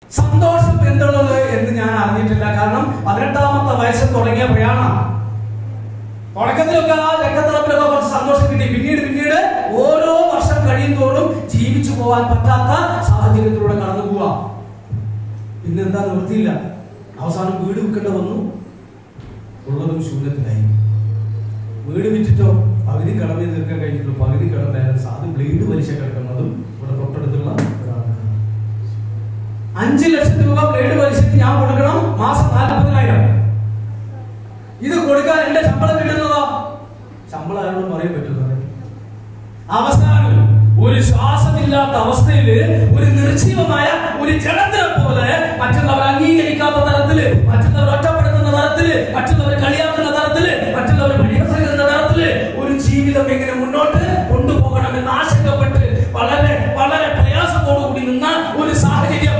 സന്തോഷം എന്തുള്ളത് എന്ന് ഞാൻ അറിഞ്ഞിട്ടില്ല കാരണം പതിനെട്ടാമത്തെ വയസ്സിൽ തുടങ്ങിയ പ്രയാണം തുടക്കത്തിലൊക്കെ ആ രക്തത്തിളപ്പിലൊക്കെ കുറച്ച് സന്തോഷം കിട്ടി പിന്നീട് പിന്നീട് ഓരോ വർഷം കഴിയും തോറും ജീവിച്ചു പോകാൻ പറ്റാത്ത സാഹചര്യത്തിലൂടെ കടന്നു പോവാ പിന്നെന്താ നിവൃത്തിയില്ല അവസാനം വീട് വിൽക്കേണ്ട വന്നു ഉള്ളതും ശൂന്യത്തിലായി വീട് വിറ്റിട്ടോ പകുതി കടമേ തീർക്കാൻ കഴിഞ്ഞിട്ടുള്ളൂ പകുതി കടം ബാലൻസ് അത് ബ്ലേഡ് വലിച്ച കിടക്കുന്നതും ഇവിടെ തൊട്ടടുത്തുള്ള ഒരാൾക്ക് അഞ്ച് ലക്ഷം രൂപ ബ്ലേഡ് വലിച്ചിട്ട് ഞാൻ കൊടുക്കണം മാസം നാൽപ്പതിനായിരം ഇത് കൊടുക്കാൻ എന്റെ ശമ്പളം കിട്ടുന്നതോ ശമ്പളം ആരോടും പറയാൻ പറ്റുന്നത് അവസാനം ഒരു ശ്വാസമില്ലാത്ത അവസ്ഥയിൽ ഒരു നിർജീവമായ ഒരു ജഡത്തിനെ പോലെ മറ്റുള്ളവർ അംഗീകരിക്കാത്ത തരത്തില് മറ്റുള്ളവർ ഒറ്റപ്പെടുത്തുന്ന തരത്തില് മറ്റുള്ളവർ കളിയാക്കുന്ന തരത്തില് മറ്റുള്ളവർ പരിഹസിക്കുന്ന തരത്തില് ഒരു ജീവിതം എങ്ങനെ മുന്നോട്ട് കൊണ്ടുപോകണമെന്ന് ആശങ്കപ്പെട്ട് വളരെ വളരെ പ്രയാസത്തോടു കൂടി നിന്ന ഒരു സാഹചര്യം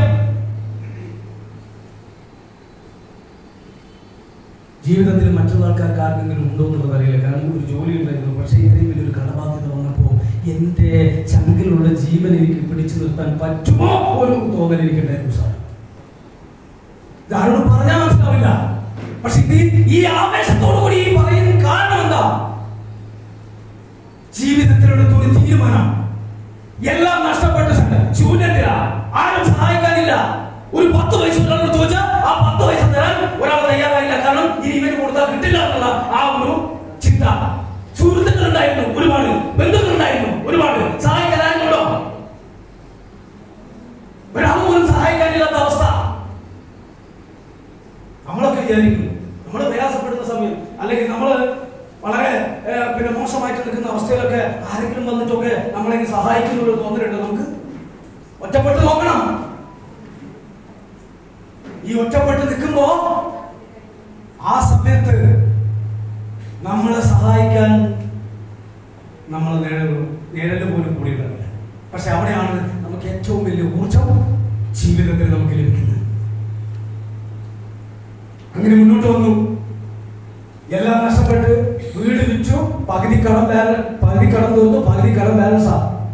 ജീവിതത്തിൽ മറ്റുള്ള ആൾക്കാർക്ക് ആർക്കെങ്കിലും ഉണ്ടോ എന്നുള്ളത് അറിയില്ല കാരണം ഒരു ജോലി ഉണ്ടായിരുന്നു പക്ഷേ ഇത്രയും വലിയൊരു കടബാധ്യത വന്നപ്പോൾ എൻ്റെ ചങ്കിലുള്ള ജീവൻ എനിക്ക് പിടിച്ചു നിർത്താൻ പറ്റുമോ ഒരു തോന്നൽ എനിക്കുണ്ടായിരുന്നു സാർ ഇതാരോട് പറഞ്ഞാൽ മനസ്സിലാവില്ല പക്ഷെ ഇത് ഈ ആവേശത്തോടു കൂടി ഈ പറയുന്ന കാരണം എന്താ ജീവിതത്തിലെടുത്ത ഒരു തീരുമാനം എല്ലാം നഷ്ടപ്പെട്ട ശൂന്യത്തില ആരും സഹായിക്കാനില്ല ഒരു പത്ത് വയസ്സ് ഒരാളോട് ചോദിച്ചാൽ ആ പത്ത് വയസ്സ് തരാൻ ഒരാൾ തയ്യാറായില്ല കാരണം ഇനി ഇവന് കൊടുത്താൽ കിട്ടില്ല എന്നുള്ള ആ ഒരു ചിന്ത സുഹൃത്തുക്കൾ ഉണ്ടായിരുന്നു ഒരുപാട് ബന്ധുക്കൾ ഉണ്ടായിരുന്നു ഒരുപാട് സഹായിക്കാൻ ആരുണ്ടോ ഒരാൾ പോലും സഹായിക്കാനില്ലാത്ത അവസ്ഥ നമ്മളൊക്കെ വിചാരിക്കും നമ്മൾ പ്രയാസപ്പെടുന്ന സമയം അല്ലെങ്കിൽ നമ്മൾ വളരെ ഏഹ്, പിന്നെ മോശമായിട്ട് നിൽക്കുന്ന അവസ്ഥയിലൊക്കെ ആരെങ്കിലും വന്നിട്ടൊക്കെ നമ്മളെ സഹായിക്കുന്ന ഒരു തോന്നലുണ്ട് നമുക്ക് ഒറ്റപ്പെട്ട് നോക്കണം ഈ ഒറ്റപ്പെട്ട് നിൽക്കുമ്പോ ആ സമയത്ത് നമ്മളെ സഹായിക്കാൻ നമ്മൾ നേടലും നേടല് പോലും കൂടിയിട്ടില്ല പക്ഷെ അവിടെയാണ് നമുക്ക് ഏറ്റവും വലിയ ഊർജം ജീവിതത്തിൽ നമുക്ക് ലഭിക്കുന്നത് അങ്ങനെ മുന്നോട്ട് വന്നു എല്ലാം നഷ്ടപ്പെട്ട് വീട് വിറ്റു പകുതി കടം ബാലൻസ് പകുതി കടം തീർന്നു പകുതി കടം ബാലൻസാ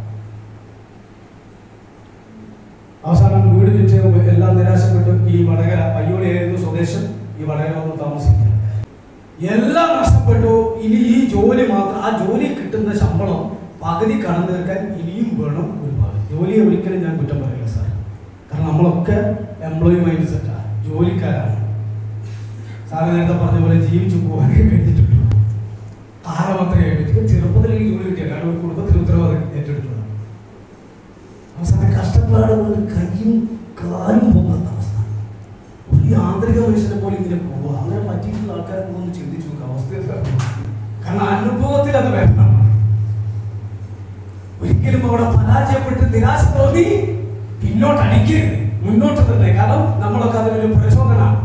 അവസാനം വീട് വിറ്റ് എല്ലാം നിരാശപ്പെട്ടു ഈ വടകര അയ്യോളിയായിരുന്നു സ്വദേശം ഈ വടകര വന്ന് താമസിക്കുക എല്ലാം നഷ്ടപ്പെട്ടു ഇനി ഈ ജോലി മാത്രം ആ ജോലി കിട്ടുന്ന ശമ്പളം പകുതി കടം തീർക്കാൻ ഇനിയും വേണം ഒരുപാട് ജോലിയെ ഒരിക്കലും ഞാൻ കുറ്റം പറയില്ല സാർ കാരണം നമ്മളൊക്കെ എംപ്ലോയി മൈൻഡ് സെറ്റാണ് ജോലിക്കാരാണ് സാറ് നേരത്തെ പറഞ്ഞ പോലെ ജീവിച്ചു പോകാനേ കഴിഞ്ഞിട്ടുള്ളൂ കാലം അത്രയും കഴിഞ്ഞിട്ട് ചെറുപ്പത്തിൽ എനിക്ക് ജോലി കിട്ടിയ കാരണം ഒരു കുടുംബത്തിന് ഉത്തരവാദിത്തം ഏറ്റെടുത്തതാണ് അവസാനം കഷ്ടപ്പാട് കൊണ്ട് കയ്യും കാലും പോകുന്ന അവസ്ഥ ഒരു യാന്ത്രിക മനുഷ്യനെ പോലെ ഇങ്ങനെ പോവുക അങ്ങനെ പറ്റിയിട്ടുള്ള ആൾക്കാരെ ഒന്ന് ചിന്തിച്ചു നോക്കുക അവസ്ഥ കാരണം അനുഭവത്തിൽ അത് വരണം ഒരിക്കലും അവിടെ പരാജയപ്പെട്ട് നിരാശ തോന്നി പിന്നോട്ട് അടിക്കരുത് മുന്നോട്ട് തന്നെ കാരണം നമ്മളൊക്കെ അതിനൊരു പ്രചോദനമാണ്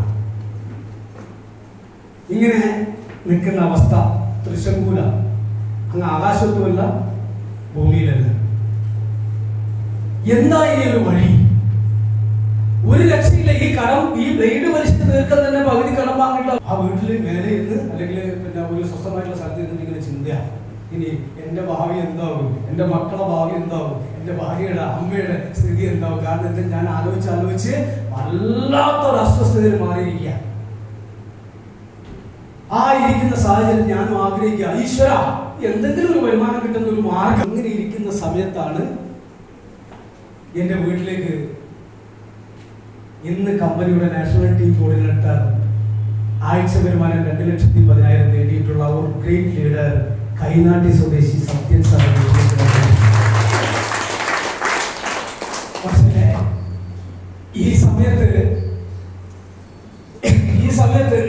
ഇങ്ങനെ നിൽക്കുന്ന അവസ്ഥ തൃശങ്കൂല അങ്ങ് ആകാശത്തുമല്ല ഭൂമിയിലല്ല എന്താ ഇനി ഒരു വഴി ഒരു രക്ഷയില്ല ഈ കടം ഈ ബ്ലേഡ് വലിച്ചിട്ട് തീർക്കാൻ തന്നെ പകുതി കടം വാങ്ങിയിട്ട് ആ വീട്ടിൽ മേലെ ഇരുന്ന് അല്ലെങ്കിൽ പിന്നെ ഒരു സ്വസ്ഥമായിട്ടുള്ള സ്ഥലത്ത് ഇരുന്നിട്ട് ഇങ്ങനെ ചിന്തയാണ് ഇനി എന്റെ ഭാവി എന്താവും എന്റെ മക്കളെ ഭാവി എന്താവും എന്റെ ഭാര്യയുടെ അമ്മയുടെ സ്ഥിതി എന്താവും കാരണം എന്താ ഞാൻ ആലോചിച്ച് ആലോചിച്ച് വല്ലാത്തൊരു അസ്വസ്ഥതയിൽ മാറിയിരിക്കുക ആ ഇരിക്കുന്ന സാഹചര്യം ഞാനും ആഗ്രഹിക്കുക ഈശ്വര എന്തെങ്കിലും ഒരു വരുമാനം കിട്ടുന്ന ഒരു മാർഗം അങ്ങനെ ഇരിക്കുന്ന സമയത്താണ് എന്റെ വീട്ടിലേക്ക് ഇന്ന് കമ്പനിയുടെ നാഷണൽ ടീം കോർഡിനേറ്റർ ആഴ്ച വരുമാനം രണ്ട് ലക്ഷത്തി പതിനായിരം നേടിയിട്ടുള്ള ഒരു ഗ്രേറ്റ് ലീഡർ കൈനാട്ടി സ്വദേശി സത്യൻ സാർ പക്ഷേ ഈ സമയത്ത് ഈ സമയത്ത്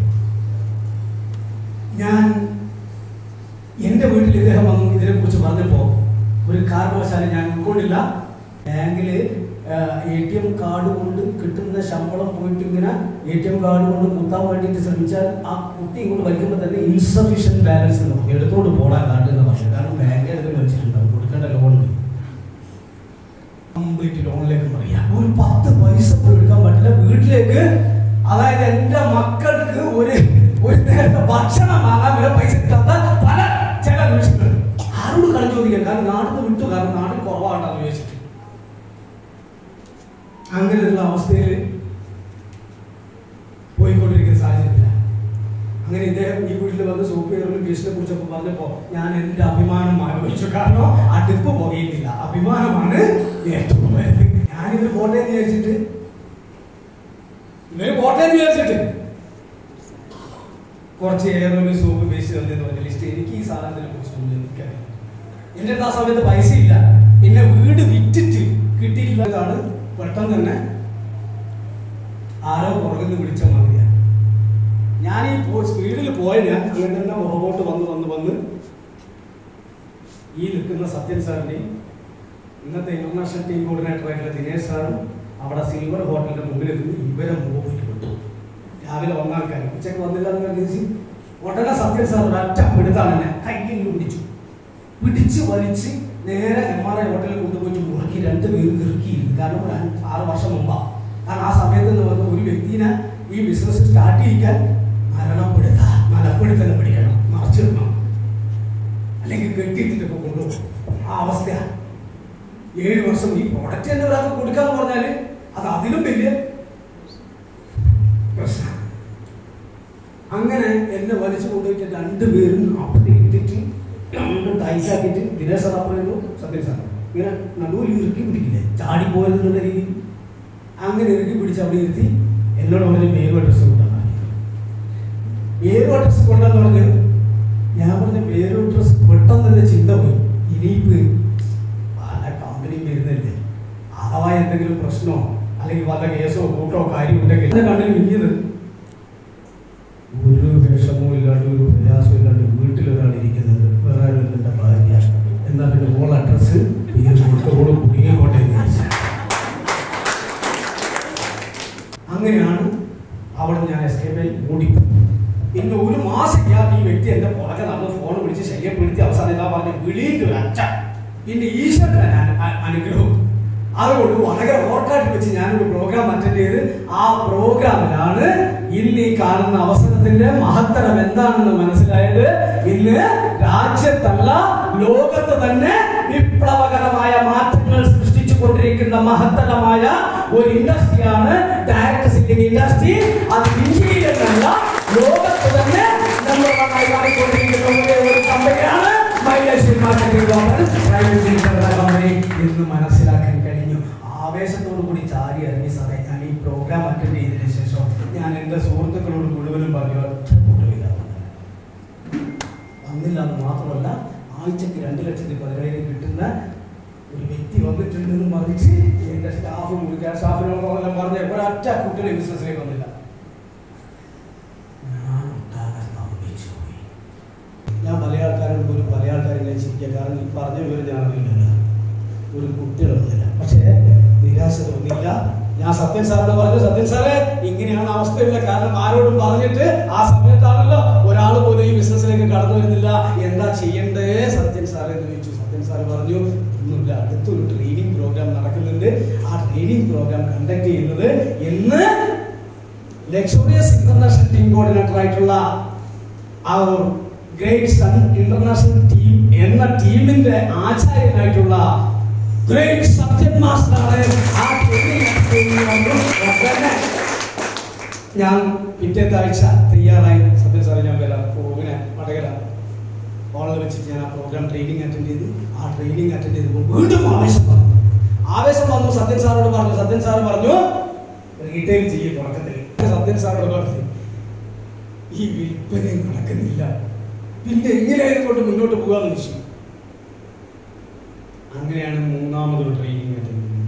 ഞാൻ എന്റെ വീട്ടിൽ ഇദ്ദേഹം വന്നു ഇതിനെ കുറിച്ച് പറഞ്ഞപ്പോ ഒരു കാരണവശാലും ഞാൻ ഉൾക്കൊണ്ടില്ല ബാങ്കില് എ ടി എം കാർഡ് കൊണ്ട് കിട്ടുന്ന ശമ്പളം പോയിട്ട് ഇങ്ങനെ എ ടി എം കാർഡ് കൊണ്ട് കുത്താൻ വേണ്ടിയിട്ട് ശ്രമിച്ചാൽ ആ കുട്ടി ഇങ്ങോട്ട് വലിക്കുമ്പോൾ തന്നെ ഇൻസഫിഷ്യന്റ് ബാലൻസ് എന്ന് പറയും എടുത്തോണ്ട് പോടാ കാർഡ് എന്ന് പറഞ്ഞു കാരണം ബാങ്ക് എടുത്ത് വെച്ചിട്ടുണ്ടാവും കൊടുക്കേണ്ട ലോൺ കംപ്ലീറ്റ് ലോണിലേക്ക് പറയാം ഒരു പത്ത് പൈസ പോലും എടുക്കാൻ പറ്റില്ല വീട്ടിലേക്ക് അതായത് എന്റെ മക്കൾക്ക് ഒരു ഒരു നേരത്തെ ഭക്ഷണം വാങ്ങാൻ വരെ പൈസ കിട്ടാത്ത പല ചില നിമിഷങ്ങൾ ആരോട് കടം ചോദിക്കാൻ കാരണം നാട്ടിൽ വിട്ടു കാരണം നാട്ടിൽ കുറവാണെന്ന് ചോദിച്ചിട്ട് അങ്ങനെയുള്ള അവസ്ഥ അവസ്ഥയിൽ പോയിക്കൊണ്ടിരിക്കുന്ന സാഹചര്യത്തിലാണ് അങ്ങനെ ഇദ്ദേഹം ഈ വീട്ടിൽ വന്ന് സോപ്പ് കയറുന്ന കേസിനെ കുറിച്ചൊക്കെ പറഞ്ഞപ്പോൾ ഞാൻ എൻ്റെ അഭിമാനം ആലോചിച്ചു കാരണം അടുപ്പ് പുകയുന്നില്ല അഭിമാനമാണ് ഏറ്റവും വലുത് ഞാനിത് പോട്ടെ എന്ന് വിചാരിച്ചിട്ട് ഇവര് പോട്ടെ എന്ന് വിചാരിച്ചിട്ട് കുറച്ച് ഏറൊരു സോപ്പ് ബേസ് തന്നെന്ന് പറഞ്ഞ ലിസ്റ്റ് എനിക്ക് ഈ സാധനത്തിനെ കുറിച്ചൊന്നും എനിക്കറിയില്ല എൻ്റെ അടുത്ത് ആ സമയത്ത് പൈസ ഇല്ല പിന്നെ വീട് വിറ്റിട്ട് കിട്ടിയിട്ടുള്ളതാണ് പെട്ടെന്ന് തന്നെ ആരോ പുറകിൽ നിന്ന് വിളിച്ച മാതിരിയാണ് ഞാൻ ഈ പോ സ്പീഡിൽ പോയ ഞാൻ അങ്ങനെ തന്നെ പുറകോട്ട് വന്ന് വന്ന് വന്ന് ഈ നിൽക്കുന്ന സത്യൻ സാറിൻ്റെയും ഇന്നത്തെ ഇന്റർനാഷണൽ ടീം കോർഡിനേറ്റർ ആയിട്ടുള്ള ദിനേശ് സാറും അവിടെ സിൽവർ ഹോട്ടലിന്റെ മുമ്പിൽ നിന്ന് ഇവരെ മൂവിൽ വിട്ടു രാവിലെ വന്ന ആൾക്കാർ ഉച്ചയ്ക്ക് വന്നില്ല എന്ന് കരുതി ഉടനെ സത്യൻ സാർ ഒരൊറ്റ പിടുത്താണ് എന്നെ കയ്യിൽ നിന്ന് പിടിച്ചു പിടിച്ച് വലിച്ച് നേരെ എം ആർ ഐ ഹോട്ടലിൽ കൊണ്ടുപോയിട്ട് മുറുക്കി രണ്ട് പേരും കിറുക്കിയിരുന്നു കാരണം ഒരു അഞ്ച് ആറ് വർഷം മുമ്പാ കാരണം ആ സമയത്ത് എന്ന് പറഞ്ഞ ഒരു വ്യക്തിനെ ഈ ബിസിനസ് സ്റ്റാർട്ട് ചെയ്യിക്കാൻ മരണപ്പെടുത്ത മലപ്പെടുത്തന്നെ പിടിക്കണം മറച്ചിടണം അല്ലെങ്കിൽ കെട്ടിയിട്ടിട്ടൊക്കെ കൊണ്ടുപോകും ആ അവസ്ഥയാണ് ഏഴ് വർഷം ഈ പ്രോഡക്റ്റ് തന്നെ ഒരാൾക്ക് കൊടുക്കാന്ന് പറഞ്ഞാല് അത് അതിലും വലിയ പ്രശ്നം അങ്ങനെ എന്നെ വലിച്ചു കൊണ്ടുപോയിട്ട് രണ്ടുപേരും അവിടെ ഇട്ടിട്ട് രണ്ടും ടൈറ്റാക്കിയിട്ട് ദിനേശ് സാർ പറയുന്നു സത്യം സാർ ഇങ്ങനെ നടുവിൽ ഇറുക്കി പിടിക്കില്ലേ ചാടിപ്പോയതെന്നുള്ള രീതിയിൽ അങ്ങനെ ഇറുക്കി പിടിച്ച് അവിടെ ഇരുത്തി എന്നോട് പറഞ്ഞു മേലും അഡ്രസ് കൊണ്ടാണ് മേലും അഡ്രസ് കൊണ്ടാന്ന് പറഞ്ഞ് ഞാൻ പറഞ്ഞ മേലും അഡ്രസ് പെട്ടെന്ന് തന്നെ ചിന്ത പോയി ഇനിയിപ്പ് പല കമ്പനിയും വരുന്നില്ലേ അഥവാ എന്തെങ്കിലും പ്രശ്നമോ അല്ലെങ്കിൽ വല്ല കേസോ കൂട്ടോ കാര്യം ഉണ്ടെങ്കിൽ എന്റെ കണ്ണിൽ മിഞ്ഞത് ഒരു വിഷമവും ഇല്ലാണ്ട് ഒരു പ്രയാസവും ഇല്ലാണ്ട് വീട്ടിലൊരാൾ ഇരിക്കുന്നുണ്ട് വേറെ ആരും എൻ്റെ ഭാര്യ എന്നാൽ പിന്നെ മോൾ അഡ്രസ്സ് ഓട് കുടുങ്ങിക്കോട്ടെ എന്ന് വിചാരിച്ചു അങ്ങനെയാണ് അവിടെ ഞാൻ എസ്കേപ്പിൽ ഓടിപ്പോയി പിന്നെ ഒരു മാസം ഞാൻ ഈ വ്യക്തി എന്റെ പുറകെ നടന്ന് ഫോൺ വിളിച്ച് ശല്യപ്പെടുത്തി അവസാനം ഇതാ പറഞ്ഞ വിളിയിട്ട് ഒരു അച്ഛ പിന്നെ ഈശ്വരൻ അനുഗ്രഹം അതുകൊണ്ട് വടകര ഓർക്കാട്ടിൽ വെച്ച് ഞാനൊരു പ്രോഗ്രാം അറ്റൻഡ് ചെയ്ത് ആ പ്രോഗ്രാമിലാണ് ഇന്ന് ഈ കാണുന്ന അവസരത്തിന്റെ മഹത്തരം എന്താണെന്ന് മനസ്സിലായത് ഇന്ന് രാജ്യത്തല്ല ലോകത്ത് തന്നെ വിപ്ലവകരമായ മാറ്റങ്ങൾ സൃഷ്ടിച്ചു കൊണ്ടിരിക്കുന്ന മഹത്തരമായ ഒരു ഇൻഡസ്ട്രിയാണ് ഡയറക്ട് സെല്ലിംഗ് ഇൻഡസ്ട്രി അത് ഇന്ത്യയിൽ എന്നല്ല ലോകത്ത് തന്നെ നമ്പർ വൺ ആയി മാറിക്കൊണ്ടിരിക്കുന്ന ഒരേ ഒരു കമ്പനിയാണ് mileage marketing private limited company എന്ന് മനസ്സിലാക്കാൻ കഴിഞ്ഞു ആവേശത്തോടു കൂടി ചാരി ഇറങ്ങി സാറേ ഞാൻ ഈ പ്രോഗ്രാം അറ്റൻഡ് ചെയ്തതിനു ശേഷം ഞാൻ എൻ്റെ സുഹൃത്തുക്കളോട് മുഴുവനും പറഞ്ഞു ഒറ്റ കൂട്ടമില്ല വന്നില്ല എന്ന് മാത്രമല്ല ആഴ്ചക്ക് രണ്ട് ലക്ഷത്തി പതിനായിരം കിട്ടുന്ന ഒരു വ്യക്തി വന്നിട്ടുണ്ടെന്ന് മറിച്ച് എൻ്റെ സ്റ്റാഫ് മുഴുവൻ സ്റ്റാഫിനോടെല്ലാം പറഞ്ഞ ഒരൊറ്റ കുട്ടികളെ ബിസിനസ്സിലേക്ക് വന്നില്ല ഞാൻ ഒട്ടാകെ സ്തംഭിച്ചു പോയി. ഞാൻ പല ആൾക്കാരോട് പോലും പല ആൾക്കാരും ഞാൻ ചിരിക്കുക കാരണം ഈ പറഞ്ഞ വിവരം ഞാൻ അറിയില്ലല്ലോ ഒരു കുട്ടികൾ വന്നില്ല പക്ഷേ നിരാശ തോന്നിയില്ല ഞാൻ സത്യൻ സാറിനോട് പറഞ്ഞു സത്യൻ സാറേ ഇങ്ങനെയാണ് അവസ്ഥയില്ല കാരണം ആരോടും പറഞ്ഞിട്ട് ആ സമയത്താണല്ലോ ഒരാൾ പോലും ഈ ബിസിനസ്സിലേക്ക് കടന്നു വരുന്നില്ല എന്താ ചെയ്യണ്ടേ സത്യൻ സാറേ എന്ന് ചോദിച്ചു സത്യൻ സാറ് പറഞ്ഞു ഒന്നുമില്ല അടുത്തൊരു ട്രെയിനിങ് പ്രോഗ്രാം നടക്കുന്നുണ്ട് ആ ട്രെയിനിങ് പ്രോഗ്രാം കണ്ടക്ട് ചെയ്യുന്നത് ഇന്ന് ലക്ഷറിയസ് ഇന്റർനാഷണൽ ടീം കോർഡിനേറ്റർ ആയിട്ടുള്ള ആ ഗ്രേറ്റ് സൺ ഇന്റർനാഷണൽ ടീം എന്ന ടീമിന്റെ ആചാര്യനായിട്ടുള്ള ഗ്രേറ്റ് സത്യൻ മാസ്റ്ററാണ് ആ ട്രെയിനിങ് ഉടനെ ഞാൻ പിറ്റേത്തെ ആഴ്ച തയ്യാറായി സത്യം സാറേ ഞാൻ വരാം ഇങ്ങനെ വടകര ഹോളിൽ വെച്ചിട്ട് ഞാൻ ആ പ്രോഗ്രാം ട്രെയിനിങ് അറ്റൻഡ് ചെയ്തു ആ ട്രെയിനിങ് അറ്റൻഡ് ചെയ്തപ്പോൾ വീണ്ടും ആവേശം വന്നു ആവേശം വന്നു സത്യൻ സാറോട് പറഞ്ഞു സത്യൻ സാർ പറഞ്ഞു റീറ്റെയിൽ ചെയ്യും തുടക്കത്തിൽ സത്യൻ സാറോട് പറഞ്ഞു ഈ വിൽപ്പന നടക്കുന്നില്ല പിന്നെ എങ്ങനെയായത് കൊണ്ട് മുന്നോട്ട് പോകാന്ന് വെച്ചു അങ്ങനെയാണ് മൂന്നാമതൊരു ട്രെയിനിങ് അറ്റൻഡ് ചെയ്തത്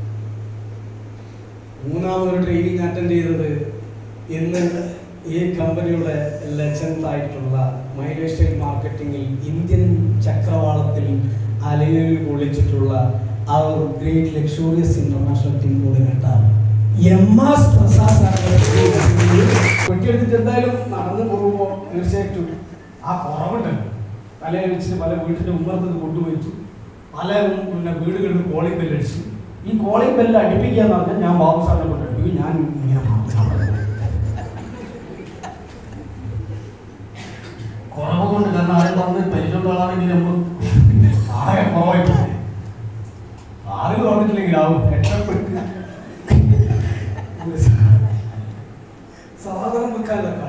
മൂന്നാമതൊരു ട്രെയിനിങ് അറ്റൻഡ് ചെയ്തത് ഇന്ന് ഈ കമ്പനിയുടെ ലെജൻഡ് ആയിട്ടുള്ള മൈലേജ് സ്റ്റൈൽ മാർക്കറ്റിംഗിൽ ഇന്ത്യൻ ചക്രവാളത്തിൽ അലയിൽ പൊളിച്ചിട്ടുള്ള ആ ഒരു great luxurious international team coordinator M S Prasad സാറിനെ കുട്ടിയെടുത്തിട്ട് എന്തായാലും നടന്നു പോകുമ്പോൾ തീർച്ചയായിട്ടും ആ കുറവുണ്ടല്ലോ തലയിൽ വെച്ചിട്ട് പല വീട്ടിന്റെ ഉമ്മറത്ത് കൊണ്ടുപോയിട്ട് പല പിന്നെ വീടുകളിൽ കോളിംഗ് ബെല്ല് അടിച്ചു ഈ കോളിംഗ് ബെല്ല് അടിപ്പിക്കുക എന്ന് പറഞ്ഞാൽ ഞാൻ ബാബു സാറിനെ കൊണ്ട് അടിപ്പിക്കും ഞാൻ ഇങ്ങനെ മാത്രം കുറവ് കൊണ്ട് കാരണം ആരും തന്ന് പരിചയമുള്ള ആളാണെങ്കിൽ നമ്മൾ ആകെ കുറവായി പോകും ആരും പറഞ്ഞിട്ടില്ലെങ്കിൽ ആവും രക്ഷപ്പെട്ട്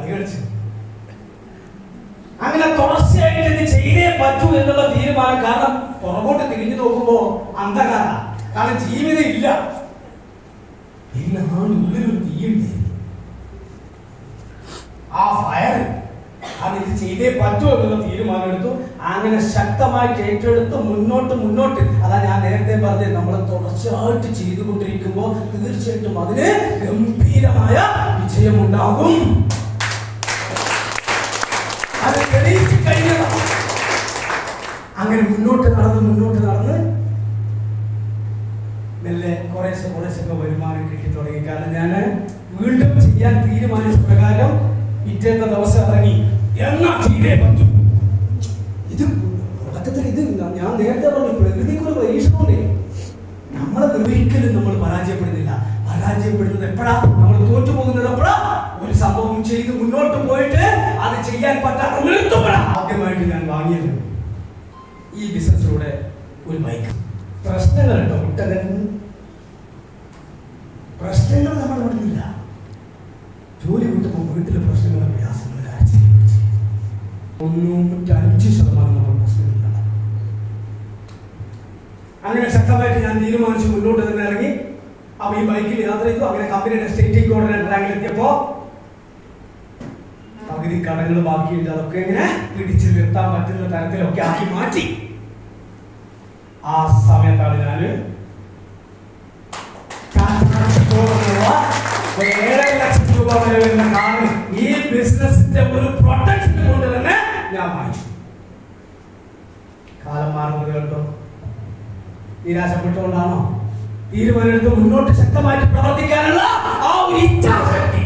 കളി കളിച്ചു അങ്ങനെ തുടർച്ചയായിട്ട് ഇത് ചെയ്തേ പറ്റൂ എന്നുള്ള തീരുമാനം കാരണം പുറകോട്ട് തിരിഞ്ഞു നോക്കുമ്പോ അന്ധകാര കാരണം ജീവിതം ഇല്ല ഇല്ല ആ ഉള്ളിലൊരു തീയുണ്ട് ആ ഫയർ അത് ഇത് ചെയ്തേ പറ്റൂ എന്നുള്ള തീരുമാനം എടുത്തു അങ്ങനെ ശക്തമായിട്ട് ഏറ്റെടുത്ത് മുന്നോട്ട് മുന്നോട്ട് അതാ ഞാൻ നേരത്തെ പറഞ്ഞത് നമ്മൾ തുടർച്ചയായിട്ട് ചെയ്തുകൊണ്ടിരിക്കുമ്പോൾ തീർച്ചയായിട്ടും അതിന് ഗംഭീരമായ വിജയമുണ്ടാകും അത് തെളിയിച്ചു കഴിഞ്ഞതാണ് അങ്ങനെ മുന്നോട്ട് നടന്ന് മുന്നോട്ട് നടന്ന് മെല്ലെ കുറേശ്ശെ കുറേശ്ശൊക്കെ വരുമാനം കിട്ടി തുടങ്ങി കാരണം ഞാൻ വീണ്ടും ചെയ്യാൻ തീരുമാനിച്ച പ്രകാരം പിറ്റേത്തെ ദിവസം ഇറങ്ങി എന്നാ ചെയ്തേ പറ്റൂ ഇത് തുടക്കത്തിൽ ഇത് ഞാൻ നേരത്തെ പറഞ്ഞു പ്രകൃതിക്ക് ഒരു പരീക്ഷണമുണ്ടേ നമ്മളെ ഒരിക്കലും നമ്മൾ പരാജയപ്പെടുന്നില്ല പരാജയപ്പെടുന്നത് എപ്പോഴാ നമ്മൾ തോറ്റു പോകുന്നത് എപ്പോഴാ ഒരു സംഭവം ചെയ്ത് മുന്നോട്ട് പോയിട്ട് അത് ചെയ്യാൻ പറ്റാത്ത നിർത്തുമ്പോഴാ ആദ്യമായിട്ട് ഞാൻ വാങ്ങിയത് ഈ ബിസിനസ്സിലൂടെ ഒരു ബൈക്ക് പ്രശ്നങ്ങളുണ്ടോ കുട്ടകൻ പ്രശ്നങ്ങൾ നമ്മൾ ഇവിടുന്നില്ല ജോലി വിട്ടുമ്പോൾ വീട്ടിലെ പ്രശ്നങ്ങളും പ്രയാസങ്ങൾ കരച്ചിൽ പിടിച്ച് തൊണ്ണൂറ്റി അഞ്ച് ശതമാനം നമ്മൾ പ്രശ്നങ്ങളില്ല അങ്ങനെ ശക്തമായിട്ട് ഞാൻ തീരുമാനിച്ചു മുന്നോട്ട് തന്നെ ഇറങ്ങി അപ്പൊ ഈ ബൈക്കിൽ യാത്ര ചെയ്തു അങ്ങനെ കമ്പനിയുടെ സ്റ്റേറ്റിംഗ് കോർഡിനേറ്റർ റാങ്കിൽ എത്തിയപ്പോ പകുതി കടകൾ ബാക്കിയുണ്ട് അതൊക്കെ ഇങ്ങനെ പിടിച്ചു നിർത്താൻ പറ്റുന്ന തരത്തിലൊക്കെ ആക്കി മാറ്റി ആ സമയത്താണ് ഞാൻ ഒരു ഏഴര ലക്ഷം രൂപ വില വരുന്ന കാറ് ഈ ബിസിനസിന്റെ ഒരു പ്രൊട്ടക്ഷൻ കൊണ്ട് തന്നെ ഞാൻ വാങ്ങിച്ചു കാലം മാറുന്നത് കണ്ടോ നിരാശപ്പെട്ടുകൊണ്ടാണോ തീരുമാനമെടുത്ത് മുന്നോട്ട് ശക്തമായിട്ട് പ്രവർത്തിക്കാനുള്ള ആ ഒരു ഇച്ഛാശക്തി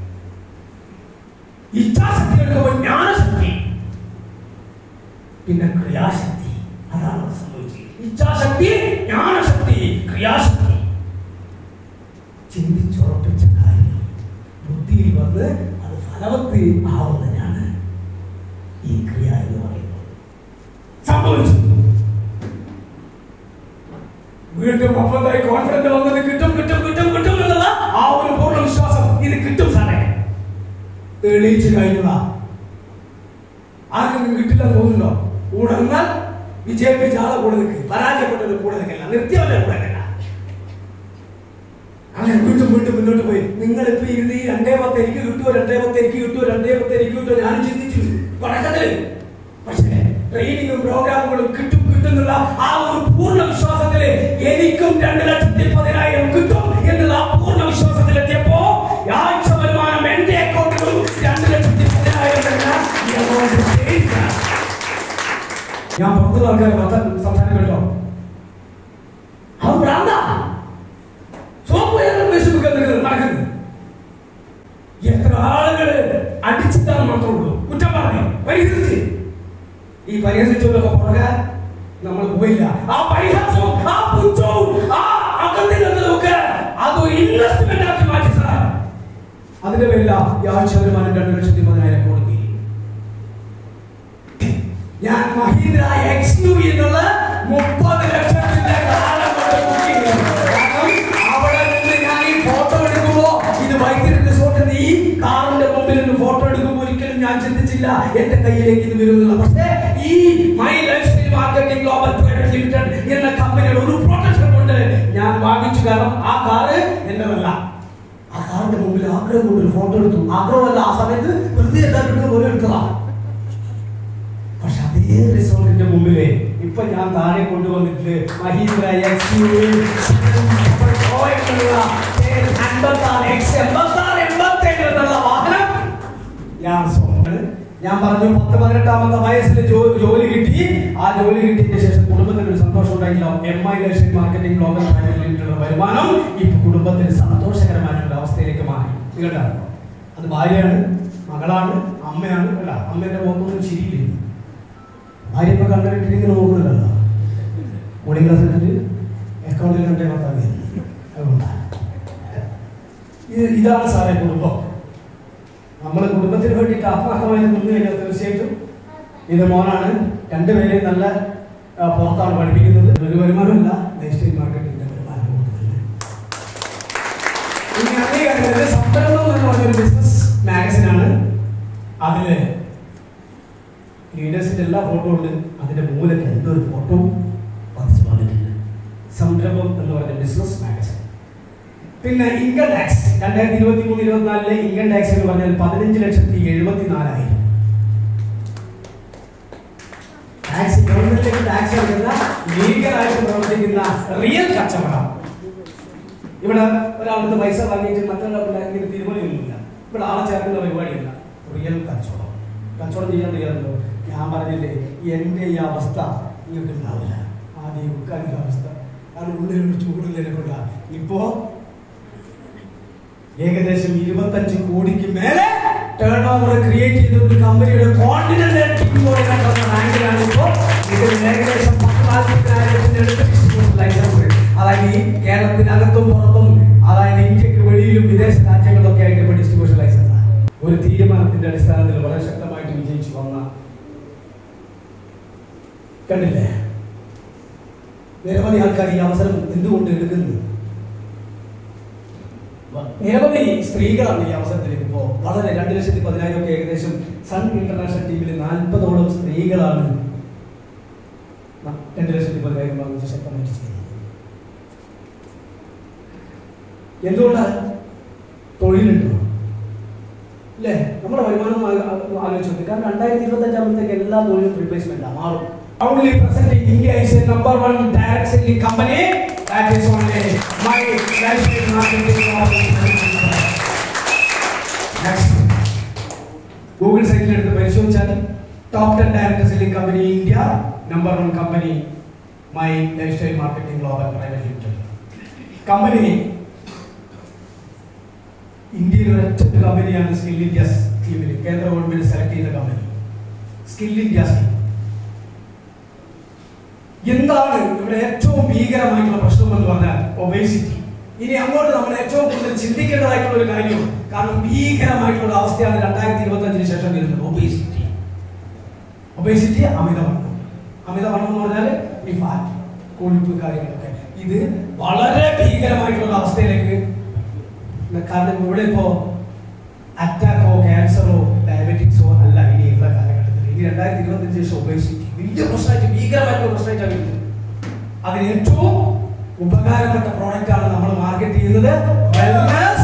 ഇച്ഛാശക്തി എടുക്കുമ്പോൾ ജ്ഞാനശക്തി പിന്നെ ക്രിയാശക്തി അതാണ് അവിടെ സംഭവിച്ചത് ഇച്ഛാശക്തി ജ്ഞാനശക്തി ക്രിയാശക്തി ചിന്തിച്ചുറപ്പിച്ച കാര്യം ബുദ്ധിയിൽ വന്ന് അത് ഫലവത്ത് ആവുന്നതിനാണ് ഈ ക്രിയ എന്ന് പറയുന്നത് സംഭവിച്ചു വീണ്ടും അപ്പതായി കോൺഫിഡന്റ് വന്നത് കിട്ടും കിട്ടും കിട്ടും കിട്ടും എന്നുള്ള ആ ഒരു പൂർണ്ണ വിശ്വാസം ഇത് കിട്ടും സാറേ തെളിയിച്ചു കഴിഞ്ഞതാ ആർക്കും കിട്ടില്ലെന്ന് തോന്നുന്നുണ്ടോ ഉടന്നാൽ വിജയിപ്പിച്ച ആളെ കൂടെ നിൽക്ക് പരാജയപ്പെട്ടവരുടെ കൂടെ നിൽക്കില്ല നിർത്തിയവരുടെ കൂടെ നിൽക്കില്ല അങ്ങനെ വീണ്ടും വീണ്ടും മുന്നോട്ട് പോയി നിങ്ങൾ ഇപ്പൊ ഇരുന്ന് ഈ രണ്ടേ പത്ത് എനിക്ക് കിട്ടുമോ രണ്ടേ പത്ത് എനിക്ക് കിട്ടുമോ രണ്ടേ പത്ത് എനിക്ക് കിട്ടുമോ ഞാൻ ചിന്തിച്ചു തുടക്കത്തില് പക്ഷേ ട്രെയിനിങ്ങും പ്രോഗ്രാമുകളും കിട്ടും കിട്ടുന്നുള്ള ആ ഒരു പൂർണ്ണ വിശ്വാസത്തില് എനിക്കും രണ്ട് ലക്ഷത്തി പതിനായിരം കിട്ടും എന്നുള്ള ആ പൂർണ്ണ വിശ്വാസത്തിലെത്തിയപ്പോ ആഴ്ച വരുമാനം എന്റെ അക്കൗണ്ടിലും രണ്ട് ലക്ഷത്തി പതിനായിരം എന്ന ഈ amount ചേരുകയാണ്. ഞാൻ പുറത്തുള്ള ആൾക്കാരെ സംസാരം കേട്ടോ അവൻ ഭ്രാന്താ സോപ്പ് ഏതെങ്കിലും ഫേസ്ബുക്ക് എന്തെങ്കിലും നടക്കുന്നത് എത്ര ആളുകള് അടിച്ചിട്ടാണ് മാത്രമുള്ളൂ കുറ്റം പറഞ്ഞു പരിഹരിച്ച് ഈ പരിഹസിച്ചവരൊക്കെ പുറകെ നമ്മൾ പോയില്ല ആ പരിഹാസവും ആ പുച്ഛവും ആ അകത്തിനൊക്കെ അതൊരു ഇൻവെസ്റ്റ്മെന്റ് ആക്കി മാറ്റി സാർ അതിന്റെ പേരില ഈ ആഴ്ച വരുമാനം രണ്ട് ലക്ഷത്തി പതിനായിരം കൊടുക്കി ഞാൻ മഹീന്ദ്ര എക്സ് യു എന്നുള്ള മുപ്പത് ലക്ഷത്തിന്റെ കാലം കൊണ്ട് ബുക്ക് ചെയ്തു. കാരണം അവിടെ നിന്ന് ഞാൻ ഈ ഫോട്ടോ എടുക്കുമ്പോ ഇത് വൈദ്യുതി റിസോർട്ടിന്റെ ഈ കാറിന്റെ മുമ്പിൽ നിന്ന് ഫോട്ടോ എടുക്കുമ്പോൾ ഒരിക്കലും ഞാൻ ചിന്തിച്ചില്ല എന്റെ കയ്യിലേക്ക് ഇത് വരുന്നില്ല പക്ഷേ ഈ my lifestyle marketing global private limited എന്ന കമ്പനിയുടെ ഒരു പ്രൊട്ടക്ഷൻ കൊണ്ട് ഞാൻ വാങ്ങിച്ചു കാരണം ആ കാറ് എന്റേതല്ല ആ കാറിന്റെ മുമ്പിൽ ആഗ്രഹം കൊണ്ട് ഒരു ഫോട്ടോ എടുത്തു ആഗ്രഹമല്ല ആ സമയത്ത് വെറുതെ എല്ലാവരും പോലെ എടുത്തതാണ് പക്ഷെ അതേ റിസോർട്ടിന്റെ മുമ്പില് ഇപ്പൊ ഞാൻ താഴെ കൊണ്ടുവന്നിട്ട് മഹീന്ദ്ര എക്സ് യു എന്നുള്ള വാഹനം ഞാൻ സ്വന്തം ഞാൻ പറഞ്ഞു പത്ത് പതിനെട്ടാമത്തെ വയസ്സിൽ ജോ- ജോലി കിട്ടി ആ ജോലി കിട്ടിയതിന് ശേഷം കുടുംബത്തിന് ഒരു സന്തോഷം ഉണ്ടായില്ല എം ഐ ലക്ഷൻ മാർക്കറ്റിംഗ് ഗ്ലോബൽ പ്രൈവറ്റ് ലിമിറ്റഡ് വരുമാനം ഇപ്പൊ കുടുംബത്തിന് സന്തോഷകരമായിട്ടുള്ള അവസ്ഥയിലേക്ക് മാറി കേട്ടോ അത് ഭാര്യയാണ് മകളാണ് അമ്മയാണ് അല്ല അമ്മേന്റെ മുഖത്തൊന്നും ചിരിയില്ല ഭാര്യ ഇപ്പൊ കണ്ടിട്ട് ഇങ്ങനെ നോക്കുന്നുണ്ടല്ലോ മോർണിംഗ് ക്ലാസ് എടുത്തിട്ട് അക്കൗണ്ടിൽ കണ്ടേ ഭർത്താവ് അതുകൊണ്ടാ ഇത് ഇതാണ് സാറേ കുടുംബം നമ്മൾ കുടുംബത്തിന് വേണ്ടിയിട്ട് ആത്മാർത്ഥമായി നിന്ന് കഴിഞ്ഞാൽ തീർച്ചയായിട്ടും ഇത് മോനാണ് രണ്ടുപേരെയും നല്ല ആ, പുറത്താണ് പഠിപ്പിക്കുന്നത് ഒരു വരുമാനമല്ല ലൈഫ് സ്റ്റൈൽ മാർക്കറ്റിന്റെ വരുമാനം കൂടുതൽ ഇനി അതേ കാര്യത്തിൽ സംരംഭം എന്ന് പറഞ്ഞൊരു ബിസിനസ് മാഗസിനാണ് അതില് ലീഡേഴ്സിന്റെ എല്ലാ ഫോട്ടോ ഉണ്ട് അതിന്റെ മൂലക്ക് എന്തോ ഒരു ഫോട്ടോ പതിച്ചു വന്നിട്ടുണ്ട് സംരംഭം എന്ന് പറഞ്ഞ ബിസിനസ് മാഗസിൻ പിന്നെ ഇൻകം ടാക്സ് രണ്ടായിരത്തി ഇരുപത്തി മൂന്ന് ഇരുപത്തിനാലിലെ ഇൻകം ടാക്സ് എന്ന് പറഞ്ഞാൽ പതിനഞ്ച് ലക്ഷത്തി എഴുപത്തി നാലായിരം ടാക്സ് ഗവൺമെന്റിലേക്ക് ടാക്സ് എടുക്കുന്ന ലീഗലായിട്ട് പ്രവർത്തിക്കുന്ന റിയൽ കച്ചവടം ഇവിടെ ഒരാൾക്ക് പൈസ വാങ്ങിയിട്ട് മറ്റൊരാൾക്ക് ബാങ്കിന് തീരുമാനമൊന്നുമില്ല ഇവിടെ ആളെ ചേർക്കുന്ന പരിപാടിയല്ല റിയൽ കച്ചവടം കച്ചവടം ചെയ്യാൻ തയ്യാറുണ്ടോ ഞാൻ പറഞ്ഞില്ലേ എൻ്റെ ഈ അവസ്ഥ നിങ്ങൾക്ക് ഉണ്ടാവില്ല ആദ്യം ഉൾക്കാനുള്ള അവസ്ഥ അത് ഉള്ളിലൊരു ചൂടില്ലേ കൊണ്ടാ ഇപ്പോ ഏകദേശം ഇരുപത്തഞ്ച് കോടിക്ക് മേലെ ടേൺ ഓവർ ക്രിയേറ്റ് ചെയ്ത ഒരു കമ്പനിയുടെ കോണ്ടിനെന്റൽ ടീമോടെ കണ്ടുവന്ന റാങ്കിലാണ് ഇപ്പോൾ ഇതിൽ ഏകദേശം പത്ത് നാൽപ്പത്തിനായിരത്തിന്റെ അടുത്ത് distribution ലൈസൻസ് അതായത് ഈ കേരളത്തിനകത്തും പുറത്തും അതായത് ഇന്ത്യക്ക് വെളിയിലും വിദേശ രാജ്യങ്ങളിലൊക്കെ ആയിട്ട് ഇപ്പോൾ ഡിസ്ട്രിബ്യൂഷൻ ലൈസൻസ് ഒരു തീരുമാനത്തിന്റെ അടിസ്ഥാനത്തിൽ വളരെ ശക്തമായിട്ട് വിജയിച്ചു വന്ന കണ്ടില്ലേ നിരവധി ആൾക്കാർ ഈ അവസരം എന്തുകൊണ്ട് എടുക്കുന്നു നിരവധി സ്ത്രീകളാണ് ഈ അവസരത്തിലേക്ക് ഇപ്പോൾ വളരെ രണ്ട് ലക്ഷത്തി പതിനായിരം ഒക്കെ ഏകദേശം സൺ ഇന്റർനാഷണൽ ടീമിൽ നാൽപ്പതോളം സ്ത്രീകളാണ് ന- രണ്ട് ലക്ഷത്തി പതിനായിരം വാങ്ങിച്ച് ശക്തമായിട്ട് ചെയ്യുന്നത് എന്തുകൊണ്ടാണ് തൊഴിലുണ്ടോ അല്ലേ നമ്മുടെ വരുമാനം ആ- ആ- ആലോചിച്ച് നോക്കി കാരണം രണ്ടായിരത്തി ഇരുപത്തി അഞ്ചാമത്തേക്ക് എല്ലാ തൊഴിലും റീപ്ലേസ്മെന്റ് മാറും only present in India is a number one direct selling company that is only my lifestyle marketing Next. Google സൈറ്റിൽ എടുത്ത് പരിശോധിച്ചാൽ top ten direct selling company India number one company my lifestyle marketing global private limited company ഇന്ത്യയിൽ ഒരൊറ്റ കമ്പനിയാണ് skill India സ്കീമിൽ കേന്ദ്ര government select ചെയ്ത company skill India scheme എന്താണ് ഇവിടെ ഏറ്റവും ഭീകരമായിട്ടുള്ള പ്രശ്നം എന്ന് പറഞ്ഞാൽ ഒബേസിറ്റി ഇനി അങ്ങോട്ട് നമ്മൾ ഏറ്റവും കൂടുതൽ ചിന്തിക്കേണ്ടതായിട്ടുള്ള ഒരു കാര്യം കാരണം ഭീകരമായിട്ടുള്ള അവസ്ഥയാണ് രണ്ടായിരത്തി ഇരുപത്തി അഞ്ചിന് ശേഷം വരുന്നത് ഒബേസിറ്റി ഒബേസിറ്റി അമിതവണ്ണം അമിതവണ്ണം എന്ന് പറഞ്ഞാൽ ഈ ഫാറ്റ് കൊഴുപ്പ് കാര്യങ്ങളൊക്കെ ഇത് വളരെ ഭീകരമായിട്ടുള്ള അവസ്ഥയിലേക്ക് കാരണം ഇവിടെ ഇപ്പോ അറ്റാക്കോ ക്യാൻസറോ ഡയബറ്റിക്സോ അല്ല ഇനിയുള്ള കാലഘട്ടത്തിൽ ഇനി രണ്ടായിരത്തി ഇരുപത്തി അഞ്ച് ശേഷം ഒബേസിറ്റി വലിയ പ്രശ്നമായിട്ട് ഭീകരമായിട്ടുള്ള പ്രശ്നമായിട്ടാണ് വരുന്നത് അതിന് ഏറ്റവും ഉപകാരപ്പെട്ട പ്രോഡക്റ്റ് ആണ് നമ്മൾ മാർക്കറ്റ് ചെയ്യുന്നത് Wellness.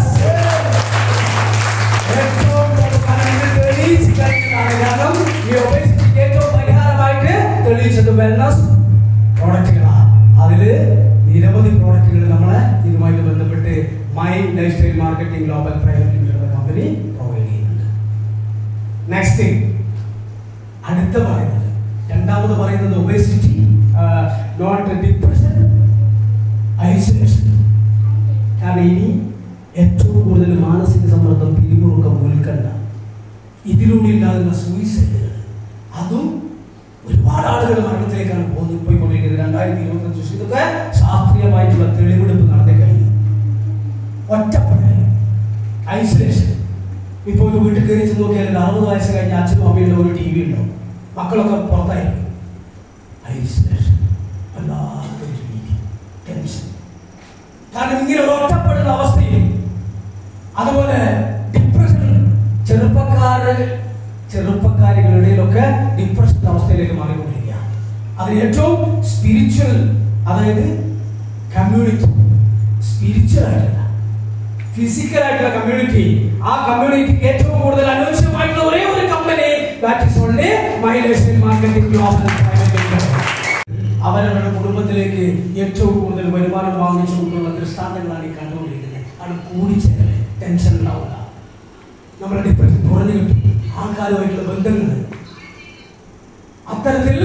ഏറ്റവും പ്രധാനമായിട്ട് തെളിയിച്ച് കഴിഞ്ഞതാണ്. കാരണം ഈ obesity ക്ക് ഏറ്റവും പരിഹാരമായിട്ട് തെളിയിച്ചത് വെൽനസ് പ്രോഡക്റ്റുകളാണ് അതില് നിരവധി പ്രോഡക്റ്റുകൾ നമ്മളെ ഇതുമായിട്ട് ബന്ധപ്പെട്ട് my lifestyle marketing global private limited company provide ചെയ്യുന്നുണ്ട് നെക്സ്റ്റ് അടുത്ത പറയുന്നത് രണ്ടാമത് പറയുന്നത് ഒബേസിറ്റി നോട്ട് ഡിപ്രഷൻ ഐസൊലേഷൻ കാരണം ഇനി ഏറ്റവും കൂടുതൽ മാനസിക സമ്മർദ്ദം പിരിമുറുക്കം ഉത്കണ്ഠ ഇതിലൂടെ ഉണ്ടാകുന്ന സൂയിസൈഡുകൾ അതും ഒരുപാട് ആളുകൾ മരണത്തിലേക്കാണ് പോകുന്നത് പോയിക്കൊണ്ടിരിക്കുന്നത് രണ്ടായിരത്തി ഇരുപത്തി അഞ്ച് ഇതൊക്കെ ശാസ്ത്രീയമായിട്ടുള്ള തെളിവെടുപ്പ് നടത്തി കഴിഞ്ഞു ഒറ്റപ്പെടൽ ഐസൊലേഷൻ ഇപ്പോൾ ഒരു വീട്ടിൽ കയറി ചെന്ന് നോക്കിയാൽ ഒരു അറുപത് വയസ്സ് കഴിഞ്ഞ അച്ഛനും അമ്മയുടെ ഒരു ടി വി ഉണ്ടോ മക്കളൊക്കെ പുറത്തായിരിക്കും ഐസൊലേഷൻ വല്ലാത്തൊരു രീതി ടെൻഷൻ കാരണം ഇങ്ങനെ ഒരു ഒറ്റപ്പെടുന്ന അവസ്ഥയിൽ അതുപോലെ ഡിപ്രഷൻ ചെറുപ്പക്കാര് ചെറുപ്പക്കാരികളുടെ ഇടയിലൊക്കെ ഡിപ്രഷൻ അവസ്ഥയിലേക്ക് മാറിക്കൊണ്ടിരിക്കുക അതിന് ഏറ്റവും സ്പിരിച്വൽ അതായത് കമ്മ്യൂണിറ്റി സ്പിരിച്വൽ ആയിട്ടുള്ള ഫിസിക്കൽ ആയിട്ടുള്ള കമ്മ്യൂണിറ്റി ആ കമ്മ്യൂണിറ്റിക്ക് ഏറ്റവും കൂടുതൽ അനുയോജ്യമായിട്ടുള്ള ഒരേ ഒരു company that is only my life marketing global അവരവരുടെ കുടുംബത്തിലേക്ക് ഏറ്റവും കൂടുതൽ വരുമാനം വാങ്ങിച്ചു കൊണ്ടുള്ള ദൃഷ്ടാന്തങ്ങളാണ് ഈ കണ്ടുകൊണ്ടിരിക്കുന്നത് അത് കൂടിച്ചേരല് ടെൻഷൻ ഉണ്ടാവില്ല നമ്മുടെ ഡിപ്രഷൻ കുറഞ്ഞു കിട്ടും ആൾക്കാരുമായിട്ടുള്ള ബന്ധങ്ങൾ അത്തരത്തിൽ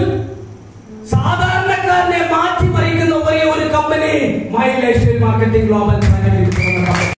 സാധാരണക്കാരനെ മാറ്റിമറിക്കുന്ന ഒരേ ഒരു company my lifestyle marketing global